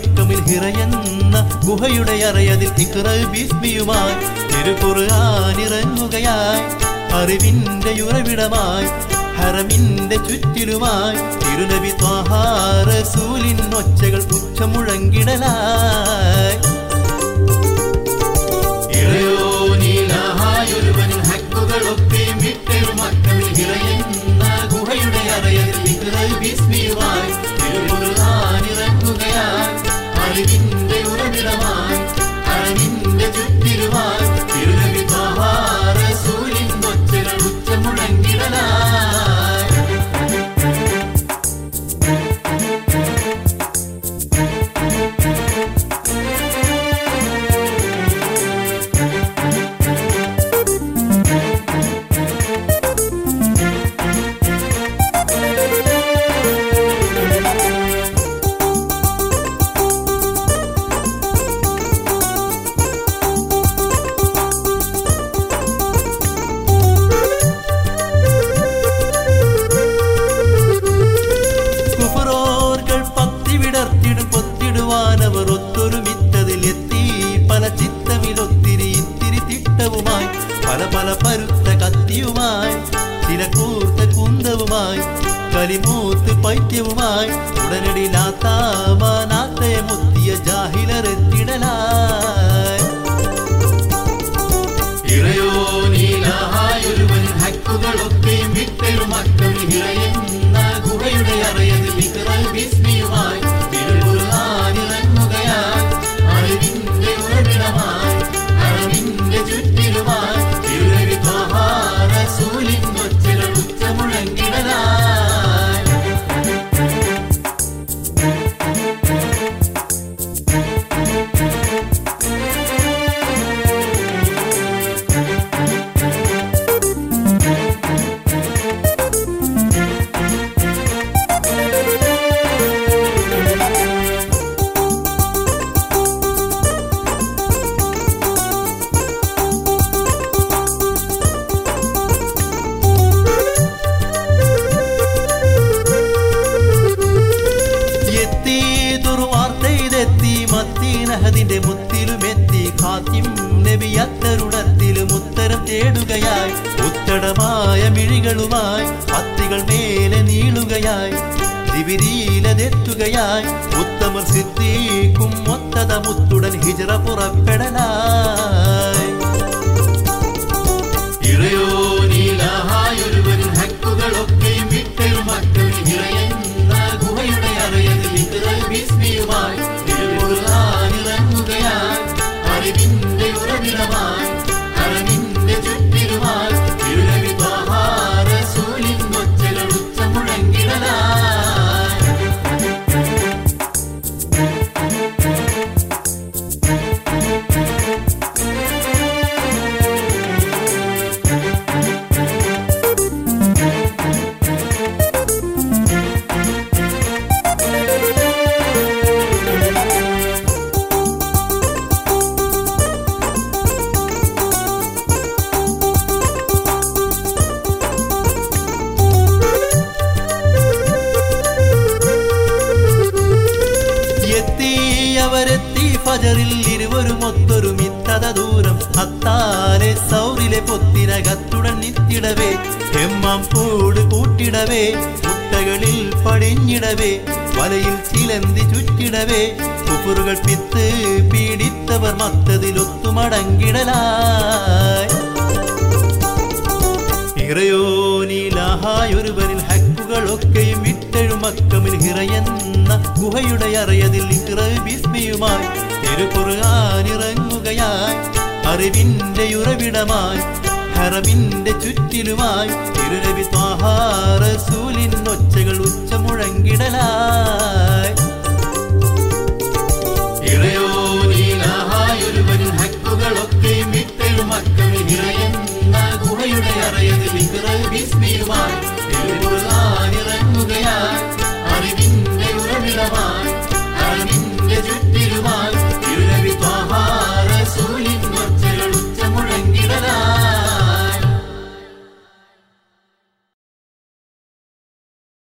മക്കമിൽ ഹിറയെന്ന ഗുഹയുടെ അറയതിൽ ഇക്ര ബിസ്മിയുമായി തിരുക്കുറുകാനിറങ്ങുകയായി അറിവിന്റെ ഉറവിടമായി ഹറമിന്റെ ചുറ്റിലുമായി തിരുനബി ത്വാഹാറസൂലിൻ ഒച്ചകൾ ഉച്ചമുഴങ്ങിടലായി ഇളയോനിലാഹായൊരുവനിൽ ഹക്കുകളൊക്കെയും വിട്ടൊരു മക്കളിൽ നിറയുന്ന ഗുഹയുടെ അറയതിൽ ഇക്ര ബിസ്മിയുമായി തിരുമുറുകാനിറങ്ങുകയായി അറിവിന്റെ ഉറവിടമായി അറിവിന്റെ ചുറ്റിലുമായി തിരുനബി ത്വാഹാറസൂലിൻ ഒച്ചകൾ ഉച്ചമുഴങ്ങിടലായി കുഫറോർകൾ പത്തി വിടർത്തിടും പൊത്തിടുവാനവർ ഒത്തൊരുമിത്തതിൽ എത്തി പല ചിത്തമിലൊത്തിരി ഇത്തിരി തിട്ടവുമായി പല പല പരുത്ത കത്തിയുമായി ചില കൂർത്ത കുന്തവുമായി കലിമൂത്ത് പൈത്യവുമായി ഉടനടി നാത്താമാനാത്തെ മുത്തിയ ജാഹിലരെത്തിടലായി ഇളയോനിലാഹായൊരുവൻ ഹക്കുകളൊക്കെയും വിട്ടൊരു മക്കളിൽ നിറയുന്ന ഗുഹയുടെ അറയതിൽ ഇക്റൽ ബിസ്മിയുമായി തിരുകുർആനിറങ്ങുകയായി അറിവിന്റെ ഉറവിടമായി അറിവിന്റെ ചുറ്റിലുമായി തിരുനബി ത്വാഹാ റസൂലിൻ ഒച്ചകൾ ഉച്ചമുഴങ്ങിടലായി എത്തി ദുർവാർത്തയിലെത്തി മത്തീനഹദിന്റെ മുത്തിലുമെത്തി ഖാത്തിം നബി അത്തരുടത്തിലും ഉത്തരം തേടുകയായി ഉത്തടമായ മിഴികളുമായി പത്തികൾ മേലെ നീളുകയായി ദിവിരീലതെത്തുകയായി ഉത്തമർ സിദ്ദീഖും ഒത്തത മുത്തുടൻ ഹിജറ പുറപ്പെടലായി ഇളയോനിലാഹായൊരുവനിൽ ഹക്കുകളൊക്കെയും വിട്ടൊരു മക്കളിൽ നിറയുന്ന ഗുഹയുടെ അറയതിൽ ഇക്റൽ ബിസ്മിയുമായി തിരുമുറുകാനിറങ്ങുകയായി അറിവിന്റെ ഉറവിടമായി അറിവിന്റെ ചുറ്റിലുമായി തിരുനബി ത്വാഹാ റസൂലിൻ ഒച്ചകൾ ഉച്ചമുഴങ്ങിടലായി എത്തി അവരെത്തി ഫജറിൽ ഇരുവരും ഒത്തൊരുമിത്തത ദൂരം അത്താലെ സൗറിലെ പൊത്തിനകത്തുടൻ നിത്തിടവേ എമ്മാം കൂട് കൂട്ടിടവേ മുട്ടകളിൽ പടിഞ്ഞിടവേ വലയിൽ ചിലന്തി ചുറ്റിടവേ കുപ്പുറുകൾ പിത്ത് പീഡിത്തവർ മത്തതിലൊത്തുമടങ്ങിടലായി ഇറയോനിലാഹായൊരുവനിൽ ഹക്കുകളൊക്കെയും വിട്ടെഴുമക്കമിൽ ഹിറയെന്ന ഗുഹയുടെ അറയതിൽ ഇറ ബിസ്മിയുമായി തിരുക്കുറുകാനിറങ്ങുകയായി അറിവിന്റെ ഉറവിടമായി ഹറമിന്റെ ചുറ്റിലുമായി തിരുനബി ത്വാഹാറസൂലിൻ ഒച്ചകൾ ഉച്ചമുഴങ്ങിടലായി ഇളയോനിലാഹായൊരുവനിൽ ഹക്കുകളൊക്കെയും വിട്ടെഴും മക്കളിൽ നിറയുന്ന ഗുഹയുടെ അറയതിൽ ഇക്റൽ ബിസ്മിയുമായി തിരുകുർആനിറങ്ങുകയായി അറിവിന്റെ ഉറവിടമായി അറിവിന്റെ ചുറ്റിലുമായി